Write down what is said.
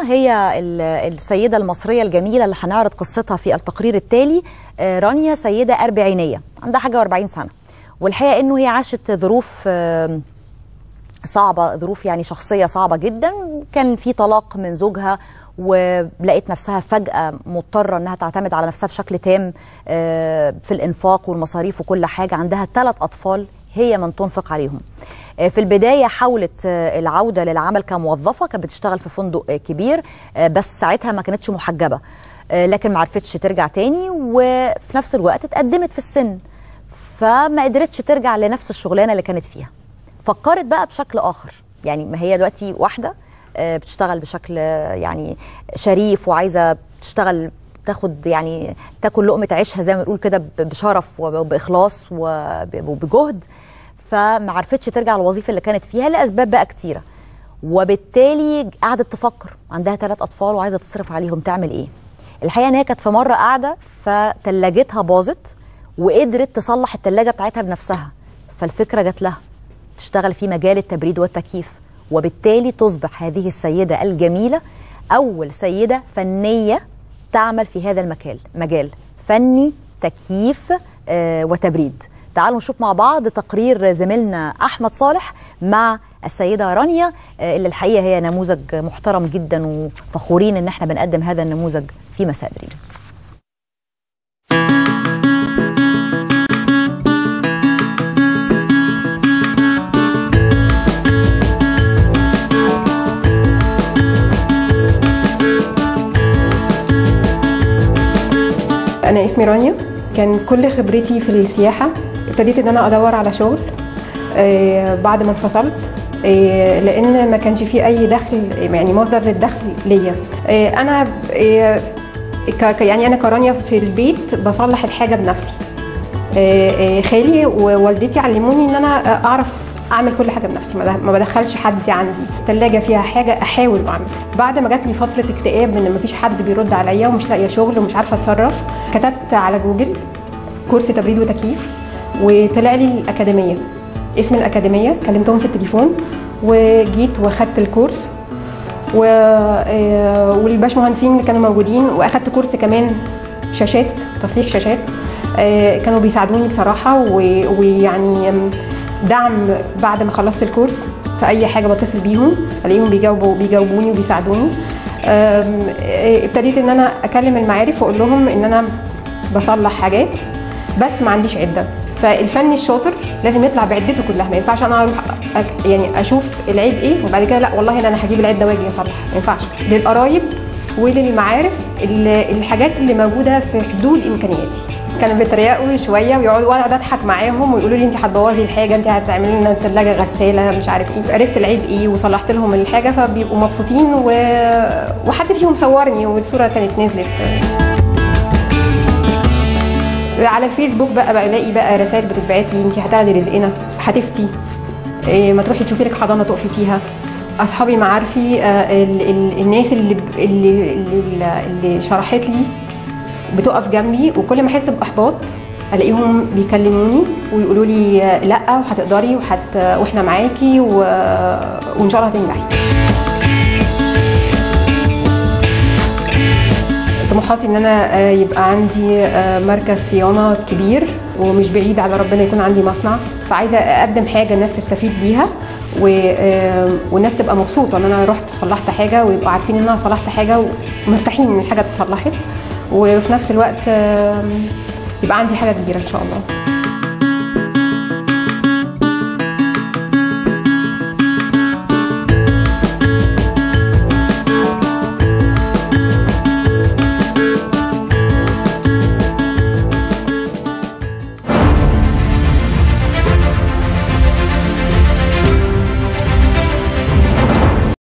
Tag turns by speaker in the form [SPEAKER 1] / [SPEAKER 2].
[SPEAKER 1] هي ال- السيدة المصرية الجميلة اللي هنعرض قصتها في التقرير التالي آه، رانيا سيدة أربعينية عندها حاجة و40 سنة والحقيقة أنه هي عاشت ظروف آه، صعبة ظروف يعني شخصية صعبة جدا كان في طلاق من زوجها ولقيت نفسها فجأة مضطرة أنها تعتمد على نفسها بشكل تام آه، في الإنفاق والمصاريف وكل حاجة عندها ثلاث أطفال هي من تنفق عليهم آه، في البداية حاولت آه، العودة للعمل كموظفة كانت بتشتغل في فندق آه، كبير آه، بس ساعتها ما كانتش محجبة آه، لكن ما عرفتش ترجع تاني وفي نفس الوقت اتقدمت في السن فما قدرتش ترجع لنفس الشغلانة اللي كانت فيها فكرت بقى بشكل اخر يعني ما هي دلوقتي واحده آه، بتشتغل بشكل آه، يعني شريف وعايزه تشتغل تاخد يعني تاكل لقمه عيشها زي ما بنقول كده ب- بشرف وباخلاص وب- وبجهد فما عرفتش ترجع للوظيفه اللي كانت فيها لاسباب بقى كتيره وبالتالي قعدت تفكر عندها ثلاث اطفال وعايزه تصرف عليهم تعمل ايه الحقيقه ان هي كانت في مره قاعده فتلاجتها باظت وقدرت تصلح التلاجه بتاعتها بنفسها فالفكره جات لها تشتغل في مجال التبريد والتكييف وبالتالي تصبح هذه السيدة الجميلة أول سيدة فنية تعمل في هذا المجال مجال فني تكييف آه، وتبريد تعالوا نشوف مع بعض تقرير زميلنا أحمد صالح مع السيدة رانيا آه، اللي الحقيقة هي نموذج محترم جدا وفخورين ان احنا بنقدم هذا النموذج في مساء دريم
[SPEAKER 2] انا اسمي رانيا كان كل خبرتي في السياحه ابتديت ان انا ادور على شغل آه، بعد ما انفصلت آه، لان ما كانش في اي دخل يعني مصدر للدخل ليا آه، انا آه، ك- ك- يعني انا كرانيا في البيت بصلح الحاجه بنفسي آه، آه، خالي ووالدتي علموني ان انا اعرف اعمل كل حاجه بنفسي ما ما بدخلش حد عندي ثلاجه فيها حاجه احاول اعمل بعد ما جات لي فتره اكتئاب ان مفيش حد بيرد عليا ومش لاقيه شغل ومش عارفه اتصرف كتبت على جوجل كورس تبريد وتكييف وطلع لي الاكاديميه اسم الاكاديميه كلمتهم في التليفون وجيت واخدت الكورس و... آه، والباشمهندسين اللي كانوا موجودين واخدت كورس كمان شاشات تصليح شاشات آه، كانوا بيساعدوني بصراحه و- ويعني آم، دعم بعد ما خلصت الكورس في اي حاجه بتصل بيهم الاقيهم بيجاوبوا بيجاوبوني وبيساعدوني آم، آه، ابتديت ان انا اكلم المعارف واقول لهم ان انا بصلح حاجات بس ما عنديش عده فالفني الشاطر لازم يطلع بعدته كلها ما ينفعش انا اروح أك- يعني اشوف العيب ايه وبعد كده لا والله ده انا هجيب العده واجي اصلح ما ينفعش للقرايب وللمعارف ال- الحاجات اللي موجوده في حدود امكانياتي كانوا بيتريقوا شويه ويقعدوا وانا اقعد اضحك معاهم ويقولوا لي انت هتبوظي الحاجه انت هتعملي لنا ثلاجه غساله مش عارف ايه عرفت العيب ايه وصلحت لهم الحاجه فبيبقوا مبسوطين و... وحد فيهم صورني والصوره كانت نزلت على الفيسبوك بقى بقى الاقي بقى رسائل بتتبعت لي انت هتاخدي رزقنا هتفتي إيه ما تروحي تشوفي لك حضانه تقفي فيها اصحابي معارفي آه، ال- ال- الناس اللي اللي اللي, اللي شرحت لي بتقف جنبي وكل ما احس باحباط الاقيهم بيكلموني ويقولوا لي آه، لا وهتقدري وحت واحنا معاكي و... وان شاء الله هتنجحي طموحاتي ان انا آه، يبقى عندي آه، مركز صيانه كبير ومش بعيد على ربنا يكون عندي مصنع فعايزه اقدم حاجه الناس تستفيد بيها و... آه، والناس تبقى مبسوطه ان انا رحت صلحت حاجه ويبقوا عارفين ان انا صلحت حاجه ومرتاحين ان الحاجه اتصلحت وفي نفس الوقت آه، يبقى عندي حاجه كبيره ان شاء الله